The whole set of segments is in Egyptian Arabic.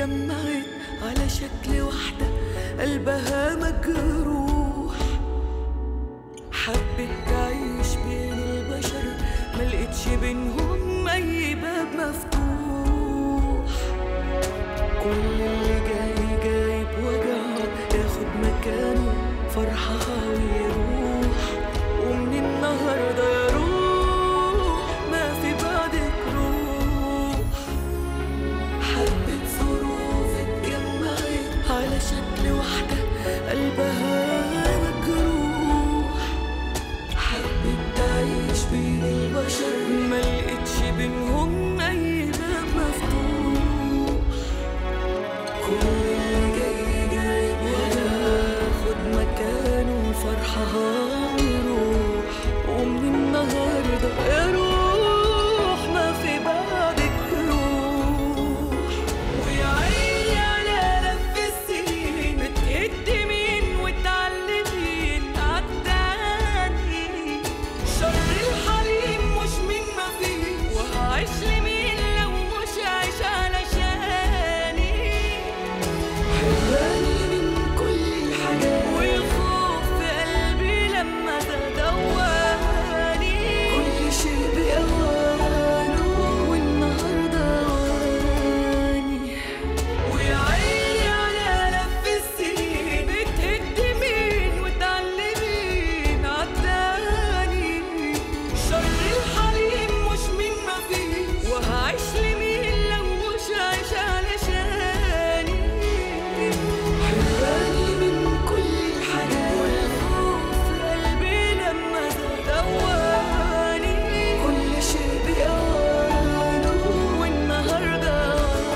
اتجمعت على شكل واحدة قلبها مجروح حبت تعيش بين البشر ملقتش بينهم أي باب مفتوح كل اللي جاي جاي بوجعه ياخد مكانه فرحها ويروح ومن النهارده يا روح ما في بعدك روح حبة ظروف اتجمعت على شكل واحدة قلبها مجروح حبت تعيش بين البشر ملقتش بينهم أي باب مفتوح كل اللي جاي جاي وياخد مكانه فرحها ويروح ومن النهارده يا روح ما في بعدك روح ويا عيني على لف السنين بتقدمين وتعلمين عالتاني شر الحليم مش من ما فيه وهعيش لمين لو مش عايش علشاني حراني من كل الحاجات والخوف في قلبي لما تدواني كل شيء بأوانه والنهارده أواني ويا عيني على لف السنين بتهدمين وتعلمين عالتاني شر الحليم مش من ما فيه وهعيش لمين لو مش عايش علشاني حراني من كل الحاجات والخوف في قلبي لما دواني كل شيء بأوانه والنهارده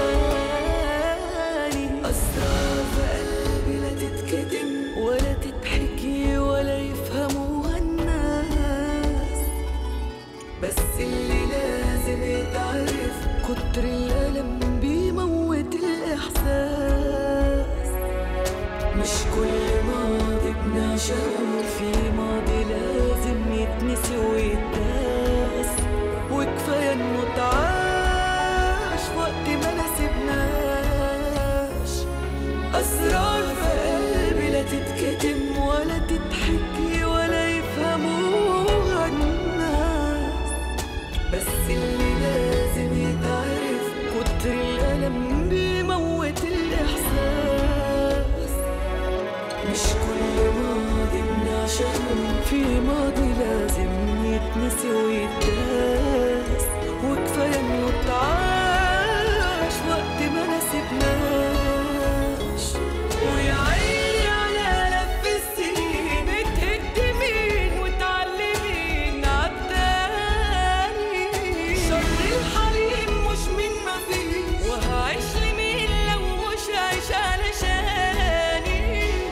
أواني أسرار في قلبي لا تتكتم ولا تتحكي ولا يفهموها الناس بس اللي لازم يتعرف كتر الألم بيموت الإحساس مش كل ماضي بنعشقه في ماضي لازم يتنسي ويتداس وكفاية انه اتعاش وقت ما نسيبناش أسرار في قلبي لا تتكتم ولا تتحكي ولا يفهموها الناس بس اللي لازم يتعرف كتر الألم بيموت الإحساس مش كل ماضي بنعشقه في ماضي لازم يتنسي ويتداس وكفاية إنه اتعاش وقت ما نسيبناش ويا عيني على لف السنين بتهدمين وتعلمين عالتاني شر الحليم مش من ما فيه وهعيش لمين لو مش عايش علشاني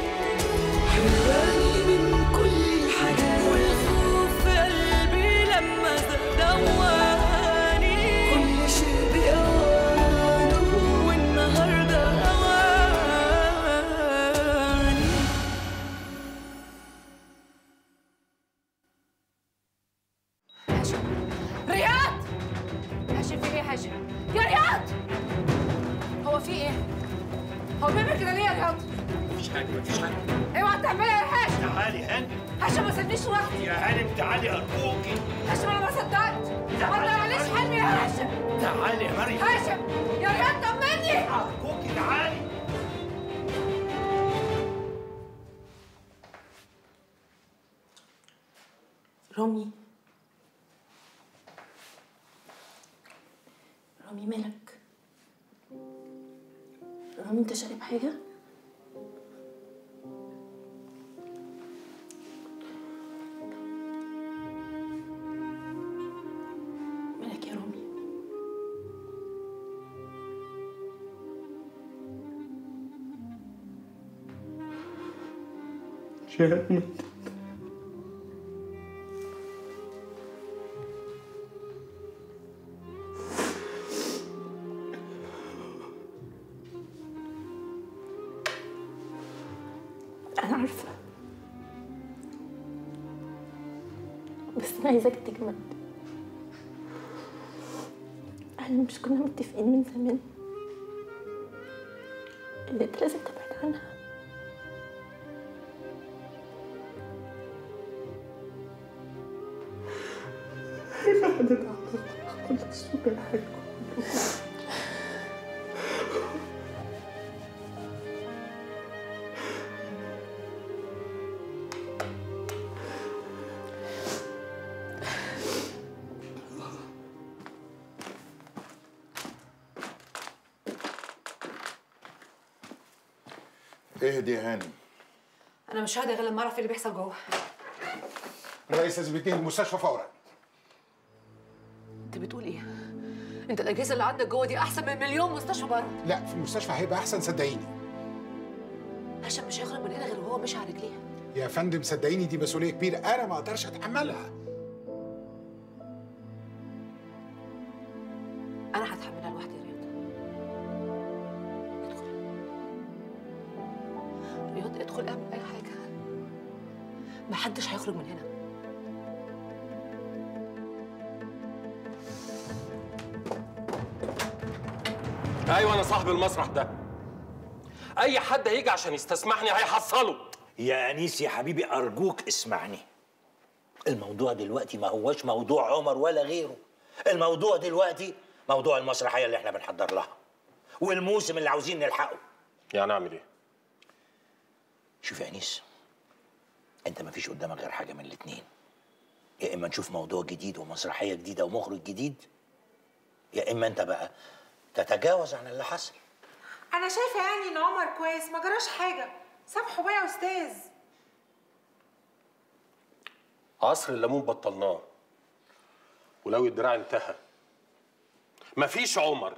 حراني من كل الحاجات والخوف في قلبي لما دواني كل شيء بأوانه والنهارده أواني هاشم رياض هاشم في ايه يا هاشم يا رياض هو في ايه هو بيعمل كده ليه يا رياض مفيش حاجة مفيش حاجة اوعى تعملها يا هاشم تعالي هاني هاشم ما سابنيش لوحدي يا هاني تعالي أرجوكي هاشم انا ما صدقت ما طلعليش حلمي يا هاشم تعالي يا مريم هاشم يا رياض طمني أرجوكي تعالي رامي رامي مالك رامي انت شارب حاجة مالك يا رامي شهد أنا عارفة بس أنا عايزاك تجمد احنا مش كنا متفقين من زمان اللي انت لازم تبعد عنها اهدي يا هانم انا مش هادي غير لما اعرف ايه اللي بيحصل جوه رئيس لازم يتنقل المستشفى فورا انت بتقول ايه انت الاجهزه اللي عندك جوه دي احسن من مليون مستشفى بره لا في المستشفى هيبقى احسن صدقيني هشام مش هيخرج من هنا غير وهو ماشي على رجليه يا فندم صدقيني دي مسؤوليه كبيره انا ما اقدرش اتحملها انا هتحملها لوحدي يا رياض ادخل رياض ادخل اعمل اي حاجه محدش هيخرج من هنا ايوه انا صاحب المسرح ده اي حد هيجي عشان يستسمحني هيحصله يا انيس يا حبيبي ارجوك اسمعني الموضوع دلوقتي ما هوش موضوع عمر ولا غيره الموضوع دلوقتي موضوع المسرحيه اللي احنا بنحضر لها والموسم اللي عاوزين نلحقه يعني اعمل ايه شوف يا انيس انت ما فيش قدامك غير حاجه من الاتنين يا اما نشوف موضوع جديد ومسرحيه جديده ومخرج جديد يا اما انت بقى تتجاوز عن اللي حصل انا شايفه يعني ان عمر كويس ما جراش حاجه سامحه بقى يا استاذ عصر الليمون بطلناه ولو الدراع انتهى مفيش عمر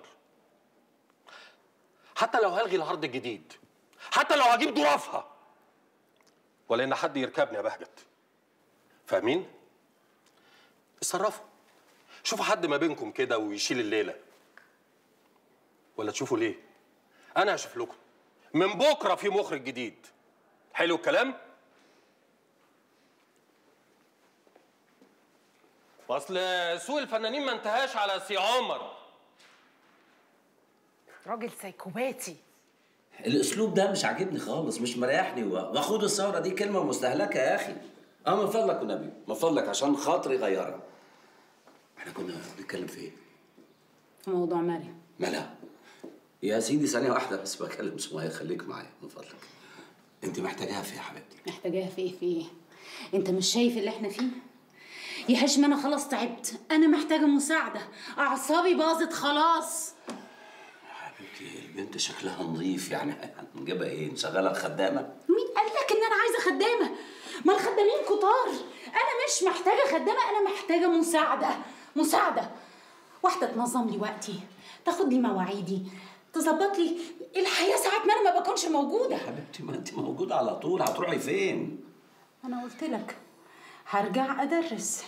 حتى لو هلغي العرض الجديد حتى لو هجيب ضرافها ولا ان حد يركبني يا بهجت فاهمين اتصرفوا شوفوا حد ما بينكم كده ويشيل الليله ولا تشوفوا ليه انا هشوف لكم من بكره في مخرج جديد حلو الكلام اصل سوق الفنانين ما انتهاش على سي عمر راجل سايكوباتي الاسلوب ده مش عاجبني خالص مش مريحني و- وخد الثوره دي كلمه مستهلكه يا اخي اه من فضلك والنبي من فضلك عشان خاطري غيرها احنا كنا بنتكلم في ايه في موضوع مريم ملا يا سيدي ثانيه واحده بس بكلم سمية خليك معايا من فضلك انت محتاجاها في ايه يا حبيبتي محتاجاها في ايه في ايه انت مش شايف اللي احنا فيه يا هاشم انا خلاص تعبت انا محتاجه مساعده اعصابي باظت خلاص حبيبتي البنت شكلها نظيف يعني نجيبها ايه نشغلها خدامه مين قال لك ان انا عايزه خدامه ما الخدامين كتار انا مش محتاجه خدامه انا محتاجه مساعده مساعده واحده تنظم لي وقتي تاخد لي مواعيدي تظبط لي الحياه ساعات ما انا ما بكونش موجوده حبيبتي ما انت موجوده على طول هتروحي فين انا قلت لك هرجع ادرس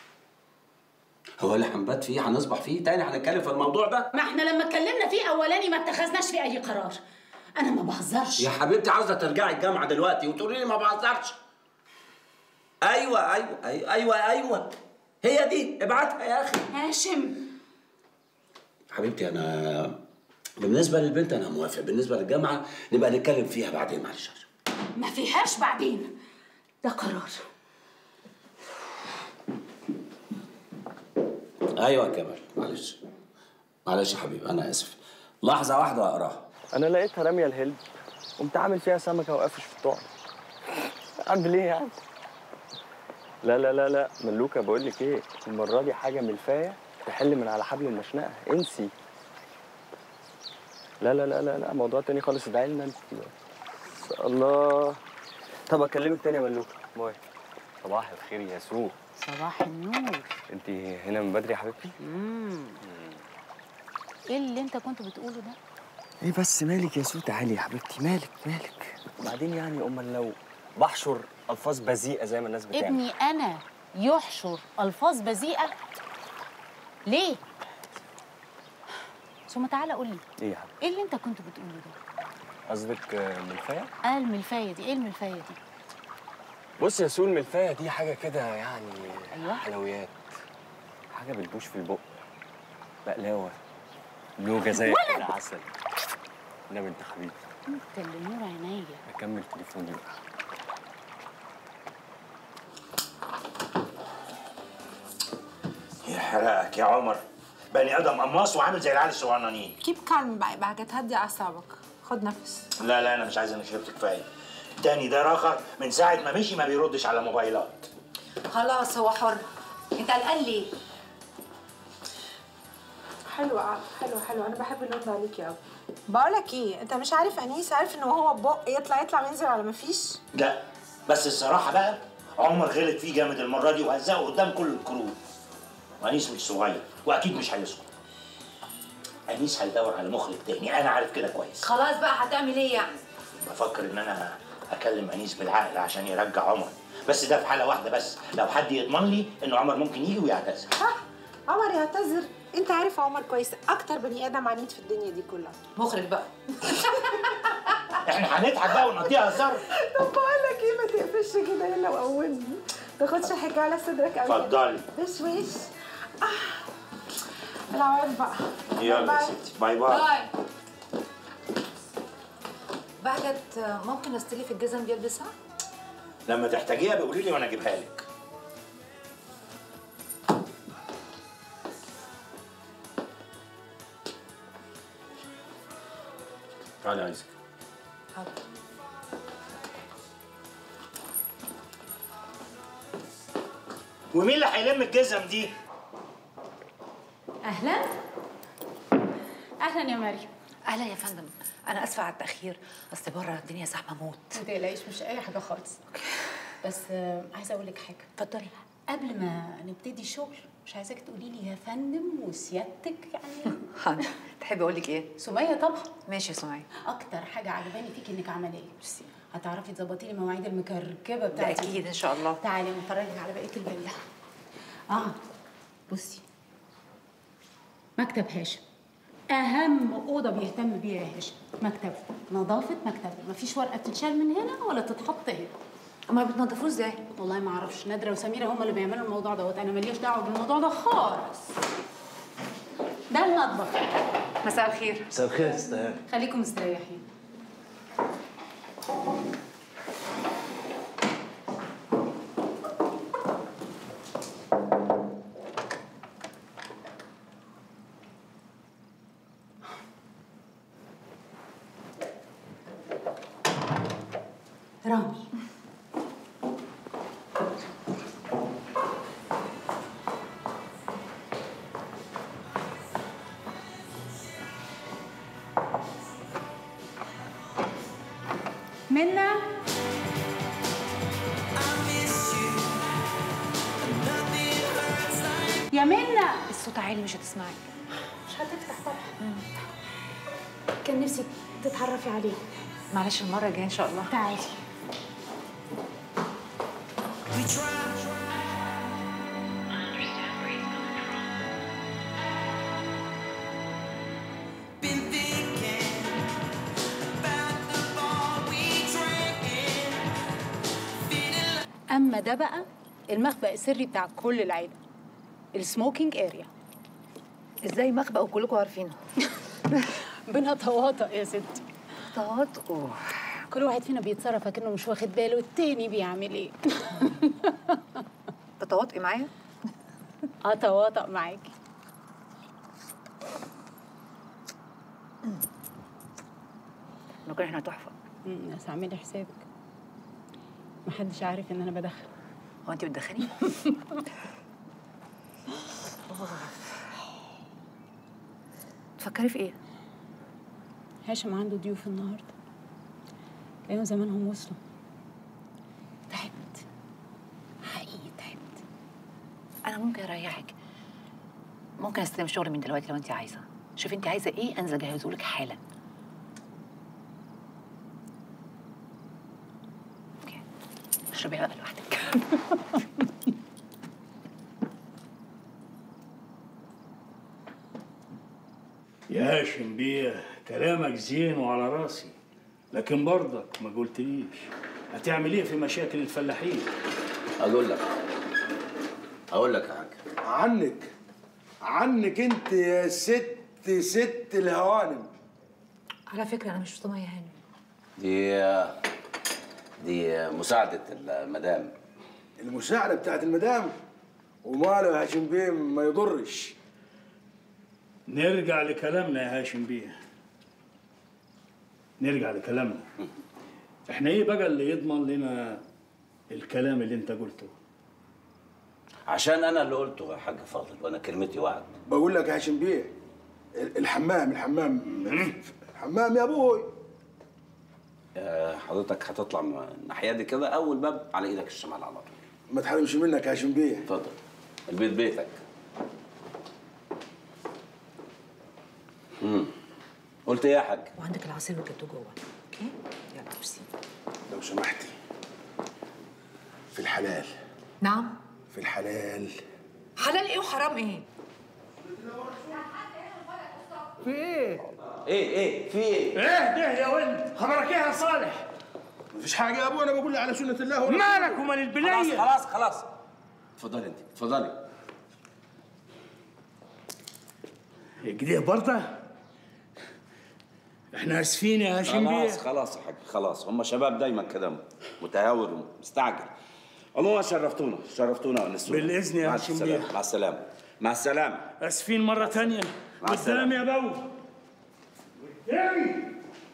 هو اللي هنبات فيه هنصبح فيه تاني هنتكلم في الموضوع ده ما احنا لما اتكلمنا فيه اولاني ما اتخذناش فيه اي قرار انا ما بهزرش يا حبيبتي عاوزه ترجعي الجامعه دلوقتي وتقولي لي ما بهزرش ايوه ايوه ايوه ايوه ايوه هي دي ابعتها يا اخي هاشم حبيبتي انا بالنسبه للبنت انا موافق بالنسبه للجامعه نبقى نتكلم فيها بعدين معلش ما فيهاش بعدين ده قرار ايوه يا كمال معلش معلش يا حبيبي انا اسف لحظه واحده واقراها انا لقيتها راميه الهلب قمت عامل فيها سمكه وقافش في الطعم اعمل ايه يعني لا لا لا لا ملوكه بقول لك ايه المره دي حاجه ملفايه تحل من على حبل المشنقه انسي لا لا لا لا لا موضوع تاني خالص ادعي لنا انت الله طب اكلمك تاني يا ملوكه باي صباح الخير يا سو صباح النور انت هنا من بدري يا حبيبتي امم ايه اللي انت كنت بتقوله ده ايه بس مالك يا سو تعالي يا حبيبتي مالك مالك وبعدين يعني امال لو بحشر الفاظ بذيئه زي ما الناس بتعمل ابني انا يحشر الفاظ بذيئه ليه ثم تعالى قول لي ايه يا حبيبتي ايه اللي انت كنت بتقوله ده قصدك آه، ملفايه اه الملفايه دي ايه الملفايه دي بص يا سو الملفايه دي حاجه كده يعني أيوة. حلويات حاجه بتبوش في البق بقلاوه لوجه زي كده عسل انما انت حبيبي انت اللي نور عينيا اكمل تليفوني بقى يحرقك يا عمر بني ادم قماص وعامل زي العيال الصغننين كيب كالم بقى بقى تهدي اعصابك خد نفس لا لا انا مش عايز انا شربت كفايه التاني ده راخر من ساعه ما مشي ما بيردش على موبايلات خلاص هو حر انت قلقان ليه حلو حلو حلو انا بحب اللون ده عليك قوي بقول لك ايه انت مش عارف انيس عارف ان هو بق يطلع يطلع وينزل على ما فيش لا بس الصراحه بقى عمر غلط فيه جامد المره دي وهزقه قدام كل الكروب وانيس مش صغير واكيد مش هيسكت انيس هيدور على مخرج تاني انا عارف كده كويس خلاص بقى هتعمل ايه يعني بفكر ان انا اكلم انيس بالعقل عشان يرجع عمر بس ده في حاله واحده بس لو حد يضمن لي ان عمر ممكن يجي ويعتذر ها عمر يعتذر انت عارف عمر كويس اكتر بني ادم عنيد في الدنيا دي كلها مخرج بقى احنا هنضحك بقى ونقضيها هزار طب بقول لك ايه ما تقفش كده يلا وقومني تاخدش حاجه على صدرك قوي اتفضلي. وش وش اه العواد بقى يلا يا باي. ستي باي باي باي بهجت ممكن استلف الجزم دي البسها لما تحتاجيها بقولي لي وانا اجيبها لك تعالي عايزك ومين اللي هيلم الجزم دي؟ اهلا اهلا يا مريم اهلا يا فندم انا اسفه على التاخير اصل بره الدنيا زحمه موت ما تقلقيش مش اي حاجه خالص بس آه، عايزه اقول لك حاجه اتفضلي قبل ما نبتدي شغل مش عايزاك تقولي لي يا فندم وسيادتك يعني حاضر تحبي اقول لك ايه سميه طبعا ماشي يا سمية اكتر حاجه عجباني فيك انك عمليه هتعرفي تظبطي لي مواعيد المكركبه ده بتاعتي اكيد ان شاء الله تعالي نفرجك على بقيه الفيلا اه بصي مكتب هاشم اهم اوضه بيهتم بيها يا هاشم مكتبه نظافه مكتبه مفيش ورقه بتتشال من هنا ولا تتحط هنا امال بتنضفوه ازاي والله ما اعرفش نادره وسميره هم اللي بيعملوا الموضوع دوت انا ماليش دعوه بالموضوع ده خالص ده المطبخ مساء الخير مساء الخير استاذ خليكم مستريحين رامي منا يا منا الصوت عالي مش هتسمعي مش هتفتح طبعا كان نفسي تتعرفي عليه معلش المره الجايه ان شاء الله تعالي اما ده بقى المخبأ السري بتاع كل العيله السموكينج اريا ازاي مخبأ وكلكم عارفينه بينا طواطق يا ستي طواطق كل واحد فينا بيتصرف كأنه مش واخد باله التاني بيعمل ايه بتواطئي معايا اه تواطق معاكي نكون احنا تحفه أمم، بس اعملي حسابك محدش عارف ان انا بدخن هو انت بتدخني تفكري في ايه هاشم عنده ضيوف النهارده تلاقيهم زمانهم وصلوا تعبت حقيقي تعبت انا ممكن اريحك ممكن استلم شغل من دلوقتي لو انت عايزه شوفي انت عايزه ايه انزل اجهزه لك حالا اوكي اشربي بقى لوحدك يا هاشم بيه كلامك زين وعلى راسي لكن برضك ما قلتليش هتعمل ايه في مشاكل الفلاحين اقول لك اقول لك يا حاج عنك عنك انت يا ست ست الهوانم على فكره انا مش سميه هانم دي دي مساعدة المدام المساعدة بتاعت المدام وماله يا هاشم بيه ما يضرش نرجع لكلامنا يا هاشم بيه نرجع لكلامنا احنا ايه بقى اللي يضمن لنا الكلام اللي انت قلته عشان انا اللي قلته يا حاج فاضل وانا كلمتي وعد بقول لك يا هاشم بيه الحمام الحمام الحمام يا ابوي آه، حضرتك هتطلع من الناحيه دي كده اول باب على ايدك الشمال على طول ما تحرمش منك يا هاشم بيه اتفضل البيت بيتك امم قلت ايه يا حاج وعندك العصير والجاتو جوه اوكي يلا ميرسي لو سمحتي في الحلال نعم في الحلال حلال ايه وحرام ايه في ايه؟ ايه ايه في ايه؟ ايه ده يا ولد خبرك ايه يا صالح مفيش حاجة يا ابوي انا بقول لي على سنة الله ورسوله مالك ومال البنية خلاص خلاص خلاص اتفضلي انت اتفضلي كده برضه احنا اسفين يا هاشم بيه خلاص خلاص يا حاج خلاص هم شباب دايما كده متهاور ومستعجل عموما شرفتونا شرفتونا ونسونا بالإذن يا مع هاشم السلامة، بيه. مع السلامة مع السلامة اسفين مرة تانية مع قدام السلامة. يا بو قدامي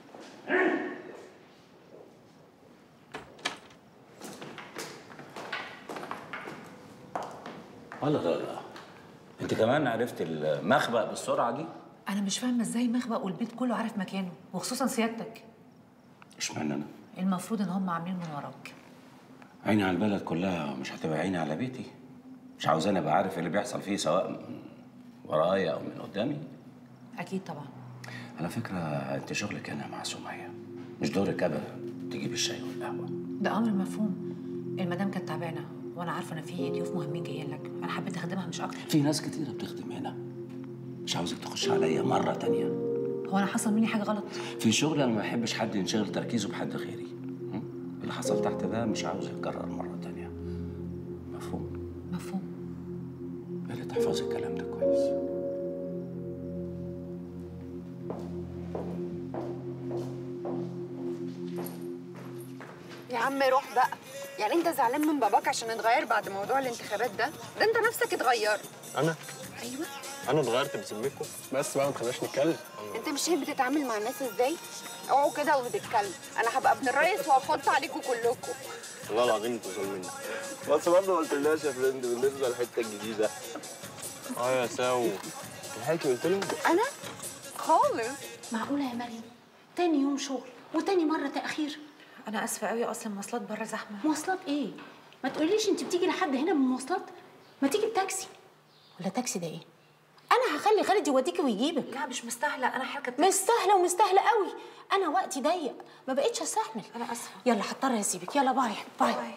لا لا لا انت كمان عرفت المخبأ بالسرعة دي؟ انا مش فاهمه ازاي مخبأ والبيت كله عارف مكانه وخصوصا سيادتك اشمعنى انا؟ المفروض ان هم عاملين من وراك عيني على البلد كلها مش هتبقى عيني على بيتي مش عاوزاني ابقى عارف اللي بيحصل فيه سواء من ورايا او من قدامي اكيد طبعا على فكرة انت شغلك هنا مع سمية مش دورك ابدا تجيب الشاي والقهوة ده امر مفهوم المدام كانت تعبانه وانا عارفه ان في ضيوف مهمين جايين لك انا حبيت اخدمها مش اكتر في ناس كتيرة بتخدم هنا مش عاوزك تخش عليا مرة تانية هو انا حصل مني حاجه غلط في شغل انا ما بحبش حد ينشغل تركيزه بحد غيري م? اللي حصل تحت ده مش عاوز يتكرر مرة تانية مفهوم؟ مفهوم يا ريت تحفظي الكلام ده كويس يا عم روح بقى يعني انت زعلان من باباك عشان اتغير بعد موضوع الانتخابات ده ده انت نفسك اتغيرت انا ايوه انا اتغيرت بذمتكم بس بقى ما تخليناش نتكلم انت مش شايف بتتعامل مع الناس ازاي اوعوا كده وبتتكلم انا هبقى ابن الريس وهحط عليكم كلكم والله العظيم انتوا ظالميني بس برضه ما قلتلناش يا فريند بالنسبه للحته الجديده اه يا ساو لحقتي قلت لهم انا خالص معقولة يا مريم تاني يوم شغل وتاني مرة تأخير انا اسفه قوي اصلا المواصلات بره زحمه مواصلات ايه؟ ما تقوليش انت بتيجي لحد هنا بمواصلات ما تيجي بتاكسي ولا تاكسي ده ايه انا هخلي خالد يوديكي ويجيبك لا مش مستاهله انا حركه مستاهله ومستاهله قوي انا وقتي ضيق ما بقتش استحمل انا اسفه يلا هضطر اسيبك يلا باي باي, باي.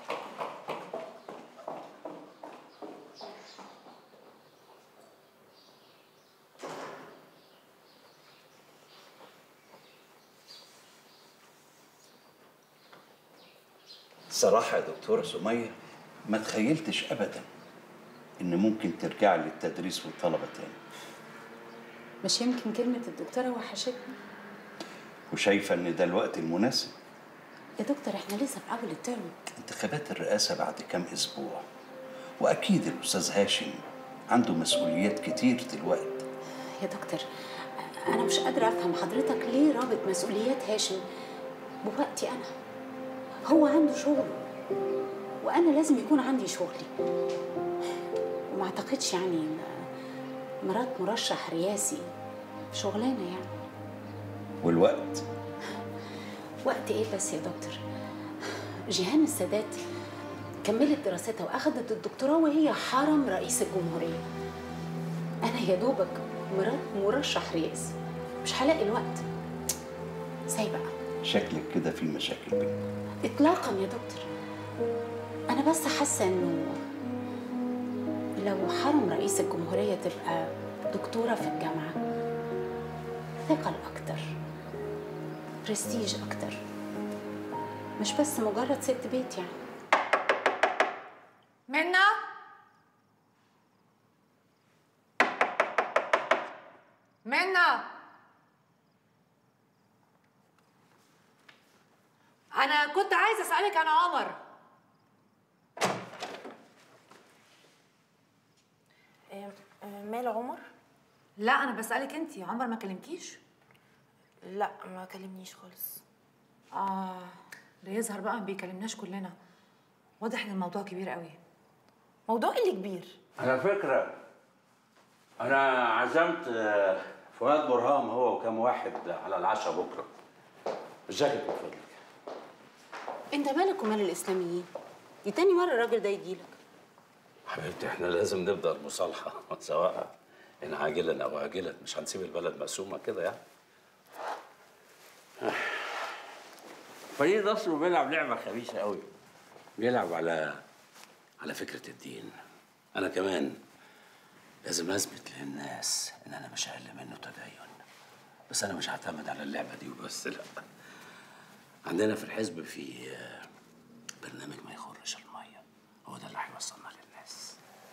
صراحة يا دكتورة سمية ما تخيلتش أبدا إن ممكن ترجع للتدريس والطلبة تاني مش يمكن كلمة الدكتورة وحشتني وشايفة إن ده الوقت المناسب يا دكتور احنا لسه في اول الترم انتخابات الرئاسة بعد كام أسبوع وأكيد الأستاذ هاشم عنده مسؤوليات كتير دلوقتي يا دكتور انا مش قادرة افهم حضرتك ليه رابط مسؤوليات هاشم بوقتي انا هو عنده شغل وانا لازم يكون عندي شغلي وما اعتقدش يعني إن مرات مرشح رئاسي شغلانه يعني والوقت وقت ايه بس يا دكتور جيهان السادات كملت دراستها واخدت الدكتوراه وهي حرم رئيس الجمهوريه انا يا دوبك مرات مرشح رئاسي مش هلاقي الوقت ازاي بقى شكلك كده في مشاكل بينك اطلاقا يا دكتور انا بس حاسه انه لو حرم رئيس الجمهوريه تبقى دكتوره في الجامعه ثقل اكتر برستيج اكتر مش بس مجرد ست بيت يعني منا منا انا كنت عايزه اسالك عن عمر مال عمر؟ لا انا بسالك انت عمر ما كلمكيش لا ما كلمنيش خالص اه ده يظهر بقى ما بيكلمناش كلنا واضح ان الموضوع كبير قوي موضوع اللي كبير على فكرة أنا عزمت آه، فؤاد برهام هو وكم واحد على العشاء بكرة الجاكيت من فضلك انت مالك ومال الاسلاميين دي تاني مره الراجل ده يجيلك حبيبتي احنا لازم نبدا المصالحه سواء ان عاجلا او اجلا مش هنسيب البلد مقسومه كده يعني فريد أصله بيلعب لعبة خبيثة قوي بيلعب على على فكره الدين انا كمان لازم اثبت للناس ان انا مش اقل منه تدين بس انا مش هعتمد على اللعبه دي وبس لا عندنا في الحزب في آه، برنامج ما يخرش الميه هو ده اللي هيوصلنا للناس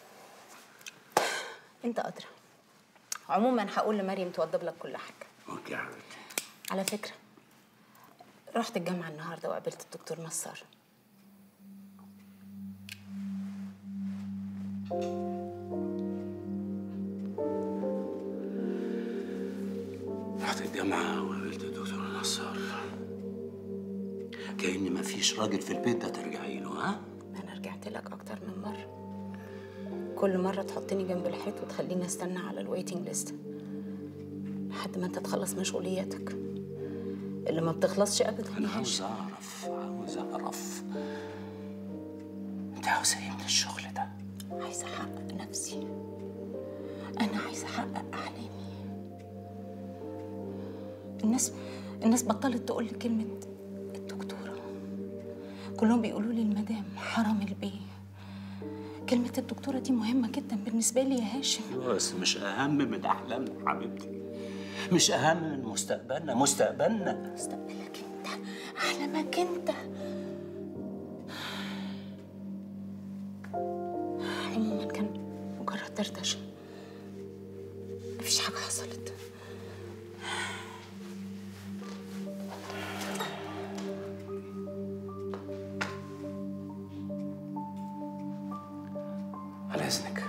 انت ادرى عموما هقول لمريم توضب لك كل حاجه اوكي يا حبيبتي على فكره رحت الجامعه النهارده وقابلت الدكتور نصار رحت الجامعة وقابلت الدكتور نصار كأن مفيش راجل في البيت ده ترجعي له ها؟ انا رجعت لك اكتر من مره كل مره تحطني جنب الحيط وتخليني استنى على الويتنج ليست لحد ما انت تخلص مشغولياتك اللي ما بتخلصش ابدا أنا عاوز أعرف عاوز أعرف أنت عاوزة إيه من الشغل ده؟ عايزه احقق نفسي انا عايزه احقق احلامي الناس الناس بطلت تقول لي كلمه الدكتوره كلهم بيقولوا لي المدام حرم البيه كلمه الدكتوره دي مهمه جدا بالنسبه لي يا هاشم بس مش أهم من أحلامنا حبيبتي مش أهم من مستقبلنا مستقبلنا مستقبلك انت احلامك انت عموما كان مجرد دردشه مفيش حاجه حصلت على إذنك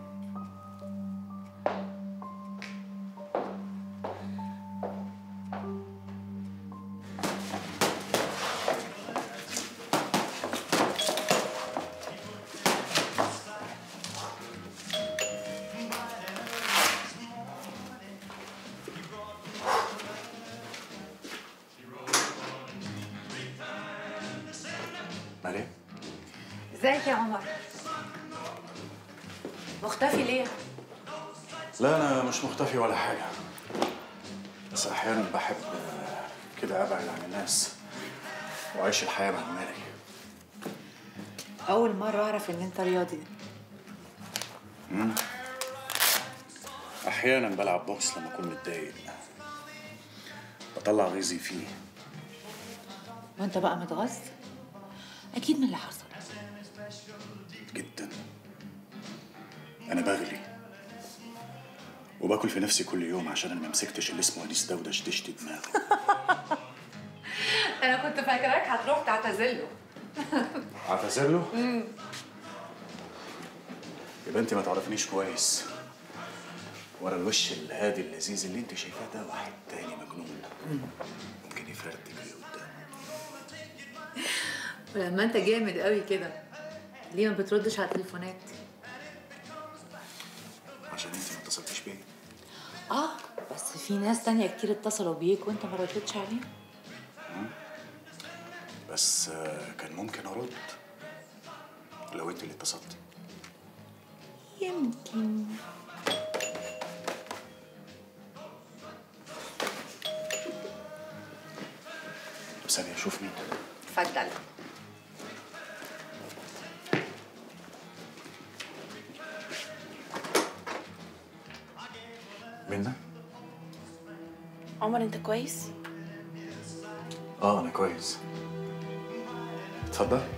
مريم ازيك يا عمر مختفي ليه لا انا مش مختفي ولا حاجه بس احيانا بحب آه، كده ابعد عن الناس واعيش الحياه مع دماغي اول مره اعرف ان انت رياضي مم. احيانا بلعب بوكس لما اكون متضايق بطلع غيظي فيه وانت بقى متغاظ اكيد من اللي حصل جدا انا بغلي وباكل في نفسي كل يوم عشان انا ما مسكتش اللي اسمه انيس دودة شدشت دماغي انا كنت فاكراك هتروح تعتذر له اعتذر له يبقى انت ما تعرفنيش كويس ورا الوش الهادي اللذيذ اللي انت شايفاه ده واحد تاني مجنون ممكن يفرتك لقدام ولما انت جامد قوي كده ليه ما بتردش على التليفونات عشان انت ما اتصلتيش بيا اه بس في ناس تانية كتير اتصلوا بيك وانت ما ردتش عليهم بس آه، كان ممكن ارد لو انت اللي اتصلتي يمكن ثانية اشوف مين اتفضل منى عمر انت كويس؟ اه انا كويس اتفضل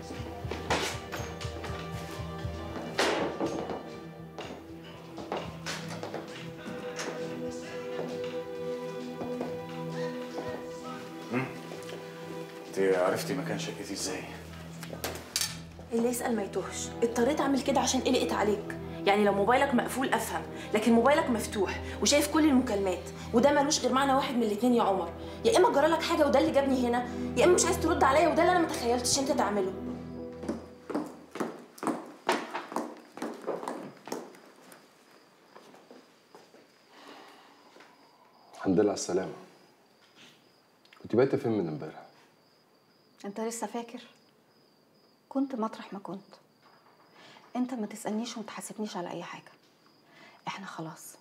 مم. انت انت عرفتي مكان شقتي ازاي؟ اللي يسأل ما يتوهش اضطريت اعمل كده عشان قلقت عليك يعني لو موبايلك مقفول افهم لكن موبايلك مفتوح وشايف كل المكالمات وده ملوش غير معنى واحد من الاتنين يا عمر يا اما جرالك حاجه وده اللي جابني هنا يا اما مش عايز ترد عليا وده اللي انا ما تخيلتش انت تعمله الحمد لله على السلامة كنت بايتة فين من امبارح؟ انت لسه فاكر كنت مطرح ما كنت انت ما تسالنيش وما تحاسبنيش على اي حاجه احنا خلاص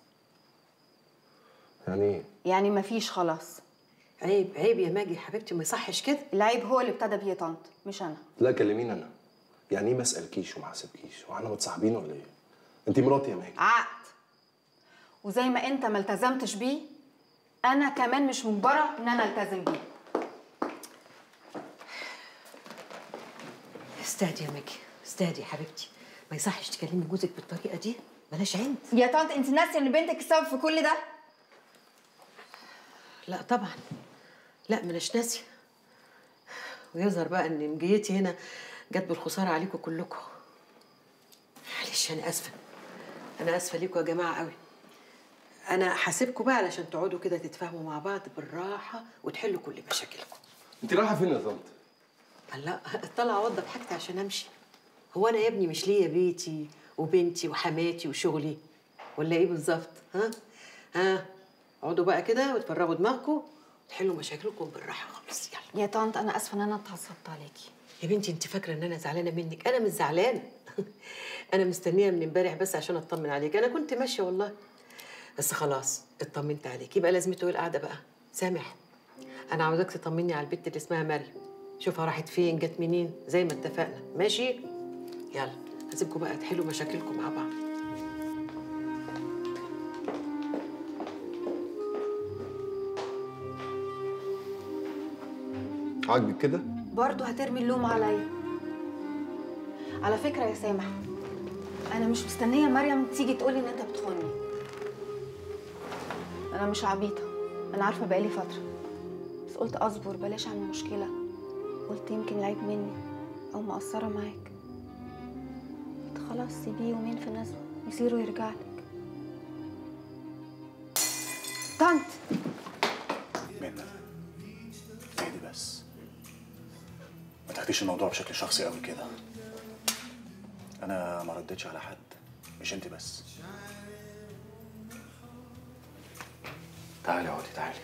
يعني ايه؟ يعني ما فيش خلاص عيب عيب يا ماجي حبيبتي ما يصحش كده العيب هو اللي ابتدى بيه يا طنط مش انا لا كلميني انا يعني ايه ما اسالكيش وما احاسبكيش؟ واحنا متصاحبين ولا ايه؟ انت مراتي يا ماجي عقد وزي ما انت ما التزمتش بيه انا كمان مش مجبره ان انا التزم بيه استهدي يا ماجي استهدي يا حبيبتي ما يصحش تكلمي جوزك بالطريقه دي بلاش عند يا طنط انت ناسيه ان بنتك السبب في كل ده لا طبعا لا مناش ناسيه ويظهر بقى ان مجيتي هنا جت بالخساره عليكم كلكم معلش انا اسفه انا اسفه ليكم يا جماعه قوي انا هسيبكم بقى علشان تقعدوا كده تتفاهموا مع بعض بالراحه وتحلوا كل مشاكلكم انت رايحة فين يا طنط؟ لا طالعه اوضب حاجتي عشان امشي هو انا يا ابني مش ليا بيتي وبنتي وحماتي وشغلي ولا ايه بالظبط ها ها اقعدوا بقى كده وتفرغوا دماغكم وتحلوا مشاكلكم بالراحه خالص يلا يا طنط انا اسفه ان انا اتعصبت عليكي يا بنتي انت فاكره ان انا زعلانه منك انا مش زعلانه انا مستنيه من امبارح بس عشان اطمن عليك انا كنت ماشيه والله بس خلاص اطمنت عليك يبقى لازمته ايه القعده بقى سامح انا عاوزاك تطمني على البت اللي اسمها مريم شوفها راحت فين جت منين زي ما اتفقنا ماشي يلا هسيبكم بقى تحلوا مشاكلكم مع بعض عاجبك كده؟ برضه هترمي اللوم عليا على فكره يا سامح انا مش مستنيه مريم تيجي تقولي ان انت بتخوني انا مش عبيطه انا عارفه بقالي فتره بس قلت اصبر بلاش اعمل مشكله قلت يمكن العيب مني او مقصره معاك قلت خلاص سيبيه يومين في نزوه يصيروا يرجع لك طنط منى اهدي بس ما تاخديش الموضوع بشكل شخصي قوي كده انا ما ردتش على حد مش انت بس تعالي اقعدي تعالي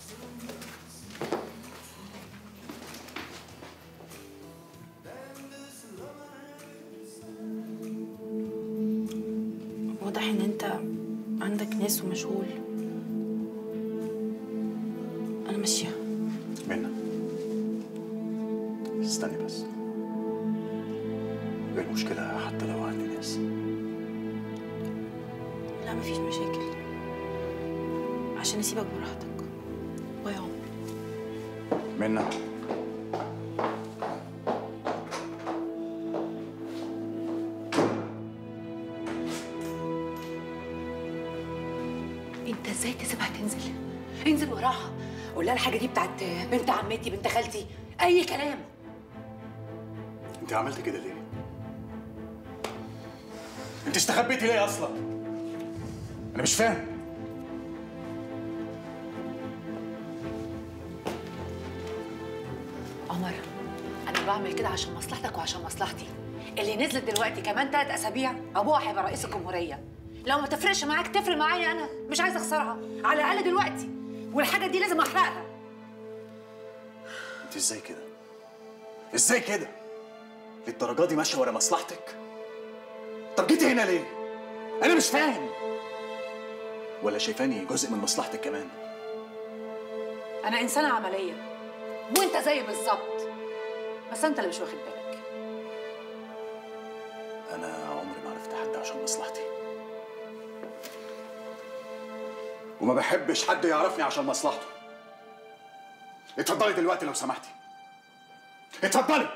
واضح ان انت عندك ناس ومشغول انا ماشيه منى استني بس ايه المشكلة حتى لو عندي ناس لا مفيش مشاكل عشان اسيبك براحتك باي يا عمر منى انت ازاي تسيبها تنزل انزل وراها قول لها الحاجه دي بتاعت بنت عمتي بنت خالتي اي كلام انت عملت كده ليه؟ انت استخبيتي ليه اصلا؟ انا مش فاهم عمر انا بعمل كده عشان مصلحتك وعشان مصلحتي اللي نزلت دلوقتي كمان ثلاث اسابيع ابوها هيبقى رئيس الجمهوريه لو ما تفرقش معاك تفرق معايا انا مش عايزه اخسرها على الاقل دلوقتي والحاجه دي لازم احرقها انت ازاي كده؟ ازاي كده؟ للدرجة دي ماشية ورا مصلحتك؟ طب جيتي هنا ليه؟ أنا مش فاهم ولا شايفاني جزء من مصلحتك كمان؟ انا انسانه عمليه وانت زيي بالظبط بس انت اللي مش واخد بالك أنا عمري ما عرفت حد عشان مصلحتي وما بحبش حد يعرفني عشان مصلحته اتفضلي دلوقتي لو سمحتي اتفضلي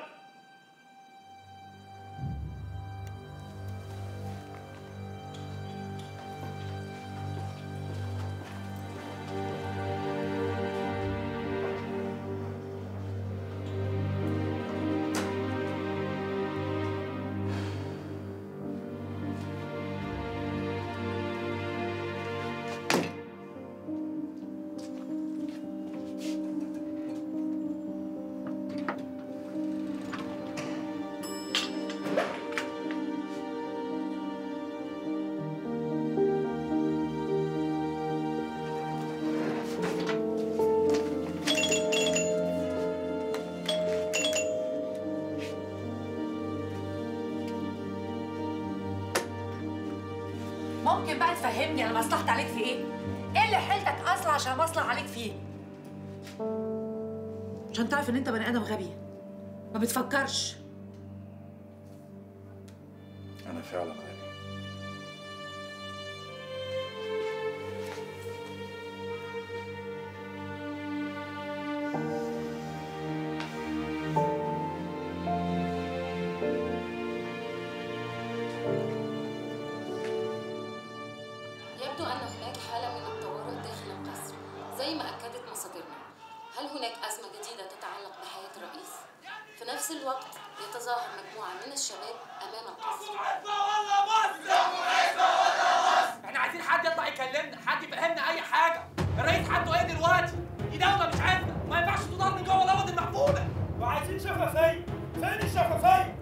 ممكن بقى تفهمني انا مصلحت عليك في ايه؟ ايه اللي حيلتك اصلا عشان مصلح عليك فيه؟ عشان تعرف ان انت بني ادم غبي ما بتفكرش انا فعلا غبي يبدو أن هناك حالة من الطوارئ داخل القصر زي ما أكدت مصادرنا هل هناك أزمة جديدة تتعلق بحياة الرئيس؟ في نفس الوقت يتظاهر مجموعة من الشباب أمام القصر احنا عايزين حد يطلع يكلمنا حد يفهمنا اي حاجه الرئيس حالته ايه دلوقتي دي دوله مش عارفه ما ينفعش تدار من جوه الاوض المقفوله وعايزين شفافيه فين الشفافيه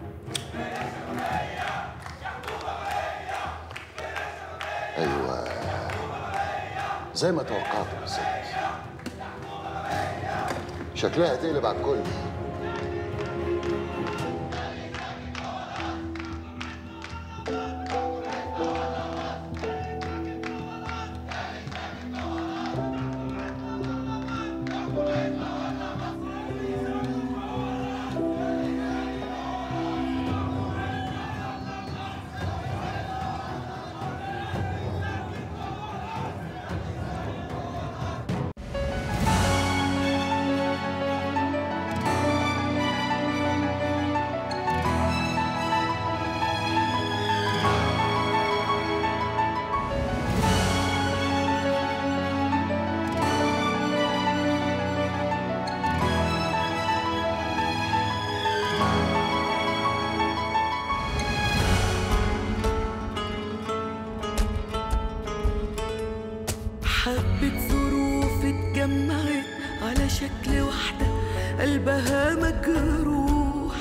ايوه زي ما توقعت بالظبط شكلها هتقلب على الكل حبة ظروف اتجمعت على شكل واحدة قلبها مجروح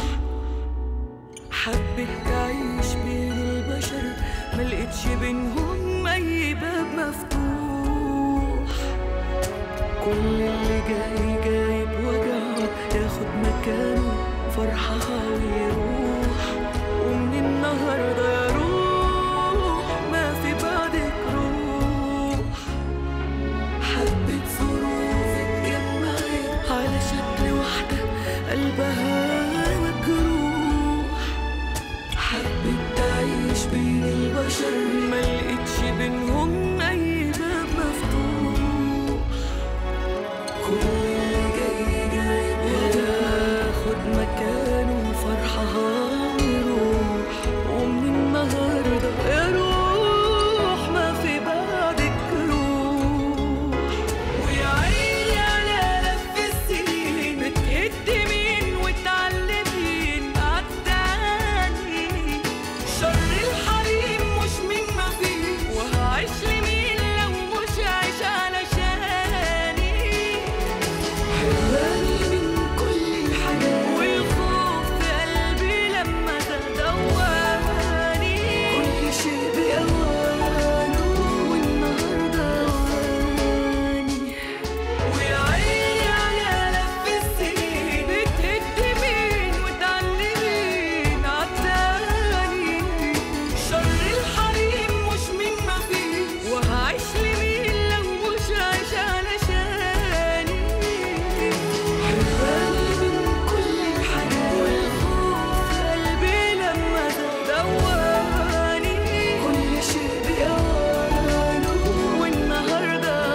حبت تعيش بين البشر ملقتش بينهم أي باب مفتوح كل اللي جاي جاي بوجعه ياخد مكانه فرحها ويروح ومن النهارده يا روح ما في بعدك روح حبة ظروف اتجمعت على شكل واحدة قلبها مجروح حبت تعيش بين البشر ملقتش بينهم أي باب مفتوح كل اللي جاي جاي ياخد مكانه فرحها ويروح ومن النهارده يا روح ما في بعدك روح ويا عيني على لف السنين بتقدمين وتعلمين عالتاني شر الحريم مش من ما فيه وهعيش لمين لو مش عايش علشاني حراني من كل الحاجات والخوف في قلبي لما تدواني كل شيء بأوانه والنهارده أواني ويا عيني على لف السنين بتهدمين وتعلمين عالتاني شر الحريم مش من ما فيه وهعيش لمين لو مش عايش علشاني حراني من كل الحاجات والخوف في قلبي لما تدواني كل شيء بأوانه والنهارده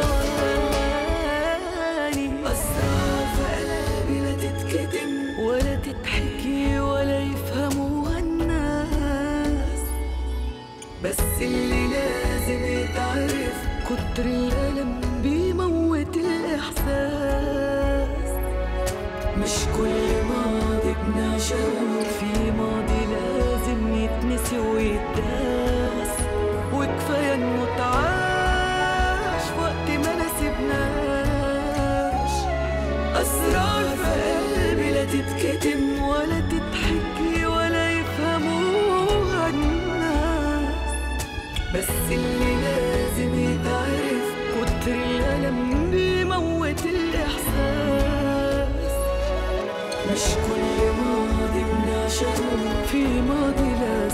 أواني أسرار في قلبي لا تتكتم ولا تتحكي ولا يفهموها الناس بس اللي لازم يتعرف كتر الألم بيموت الإحساس مش كل ماضي بنعشقه في ماضي لازم يتنسي ويتداس وكفاية إنه اتعاش وقت ما نسيبناش أسرار في قلبي لا تتكتم ولا تتحكي ولا يفهموها الناس بس اللي لازم يتعرف كتر الألم بيموت الإحساس مش كل ماضي بنعشقه في ماضي لازم